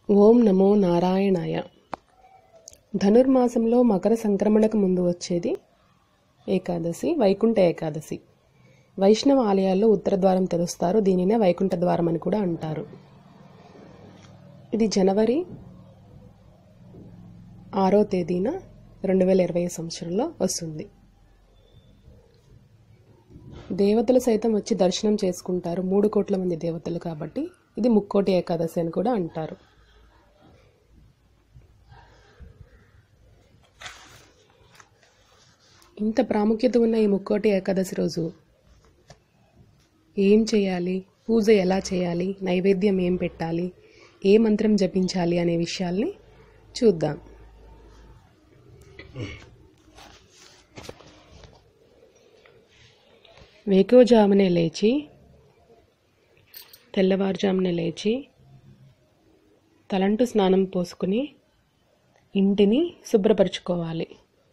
ఓం నమో నారాయణాయ ధనుర్మాసంలో మకర సంక్రమణకు ముందు వచ్చేది ఏకాదశి వైకుంఠ ఏకాదశి వైష్ణవ ఆలయాల్లో ఉత్తర ద్వారం తెరుస్తారు దీనినే వైకుంఠ ద్వారం అని కూడా అంటారు ఇది జనవరి ఆరో తేదీన రెండు వేల ఇరవై సంవత్సరంలో వస్తుంది దేవతలు సైతం వచ్చి దర్శనం చేసుకుంటారు మూడు కోట్ల మంది దేవతలు కాబట్టి ఇది ముక్కోటి ఏకాదశి అని కూడా అంటారు ఇంత ప్రాముఖ్యత ఉన్న ఈ ముక్కోటి ఏకాదశి రోజు ఏం చేయాలి పూజ ఎలా చేయాలి నైవేద్యం ఏం పెట్టాలి ఏ మంత్రం జపించాలి అనే విషయాల్ని చూద్దాం వేకోజామునే లేచి తెల్లవారుజామునే లేచి తలంటు స్నానం పోసుకుని ఇంటిని శుభ్రపరచుకోవాలి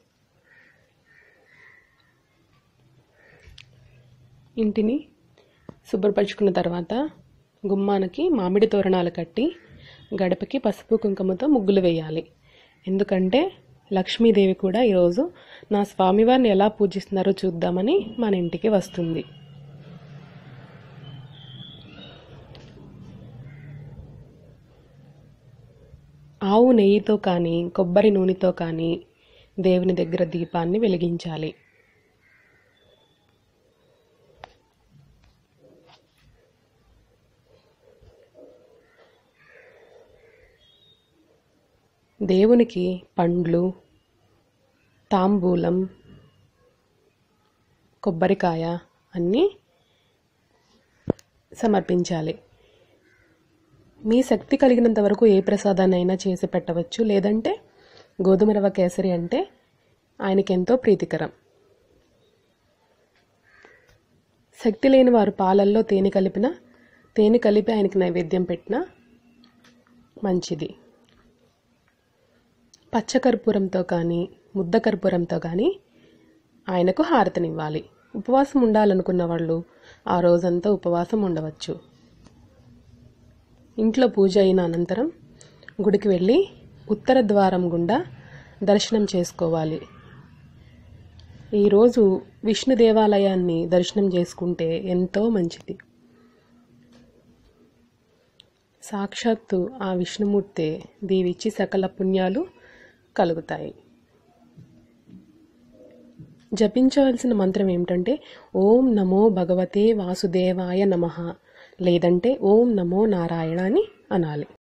ఇంటిని శుభ్రపరచుకున్న తర్వాత గుమ్మానికి మామిడి తోరణాలు కట్టి గడపకి పసుపు కుంకుమతో ముగ్గులు వేయాలి ఎందుకంటే లక్ష్మీదేవి కూడా ఈరోజు నా స్వామివారిని ఎలా పూజిస్తున్నారో చూద్దామని మన ఇంటికి వస్తుంది ఆవు నెయ్యితో కానీ కొబ్బరి నూనెతో కానీ దేవుని దగ్గర దీపాన్ని వెలిగించాలి దేవునికి పండ్లు తాంబూలం కొబ్బరికాయ అన్నీ సమర్పించాలి మీ శక్తి కలిగినంత వరకు ఏ ప్రసాదాన్ని అయినా చేసి పెట్టవచ్చు లేదంటే గోధుమ రవ్వ కేసరి అంటే ఆయనకి ఎంతో ప్రీతికరం శక్తి లేని వారు పాలల్లో తేనె కలిపిన తేనె కలిపి ఆయనకి నైవేద్యం పెట్టినా మంచిది పచ్చకర్పూరంతో కానీ ముద్ద కర్పూరంతో కానీ ఆయనకు హారతినివ్వాలి ఉపవాసం ఉండాలనుకున్న వాళ్ళు ఆ రోజంతా ఉపవాసం ఉండవచ్చు ఇంట్లో పూజ అయిన అనంతరం గుడికి వెళ్ళి ఉత్తర ద్వారం గుండా దర్శనం చేసుకోవాలి ఈరోజు విష్ణు దేవాలయాన్ని దర్శనం చేసుకుంటే ఎంతో మంచిది సాక్షాత్తు ఆ విష్ణుమూర్తే దీవిచ్చి సకల పుణ్యాలు కలుగుతాయి జపించవలసిన మంత్రం ఏమిటంటే ఓం నమో భగవతే వాసుదేవాయ నమః లేదంటే ఓం నమో నారాయణ అని అనాలి